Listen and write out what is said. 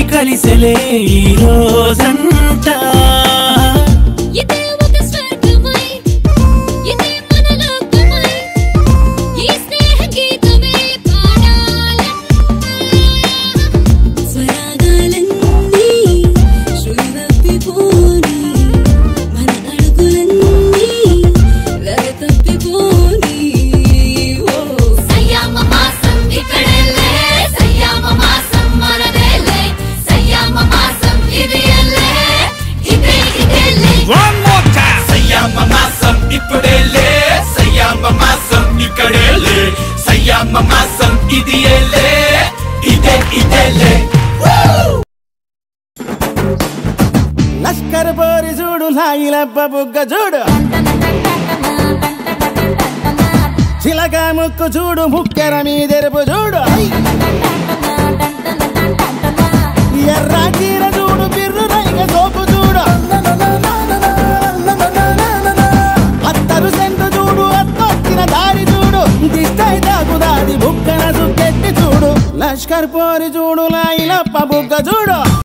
కలిసెలే ఈ రోజంతా ఇదే ఒక స్వర్గమై ఇదే మన లోకమై ఈ స్నేహ గీతమే పాడాలంట స్వరాగాలన్నీ శృతి తప్పిపోని మన అడుగులన్నీ లయ తప్పిపోని ఓ సయ్యామ మాసం ఇక్కడెల్లే సయ్యామ మాసం మనదేలే సయ్యామ మాసం ఇది ఎల్లే ఇదే ఇదేలే One more time. సయ్యామ మాసం ఇప్పుడేలే సయ్యామ మాసం ఇక్కడేలే సయ్యామ మాసం ఇది ఏలే ఇదే ఇదేలే లష్కర్ పోరి చూడు లాయిలబ్బ బుగ్గ చూడు చిలక ముక్కు చూడు ముక్కెర మీదెరుపు చూడు ఎర్ర చీర చూడు బిర్రు రైగ సోపు చూడు అత్తరు సెంటు చూడు అత్తొచ్చిన దారి చూడు దిష్టై తాగుదాది బుక్కన సుక్కెట్టి చూడు లష్కర్ పోరి చూడు లాయిలప్ప బుగ్గ చూడు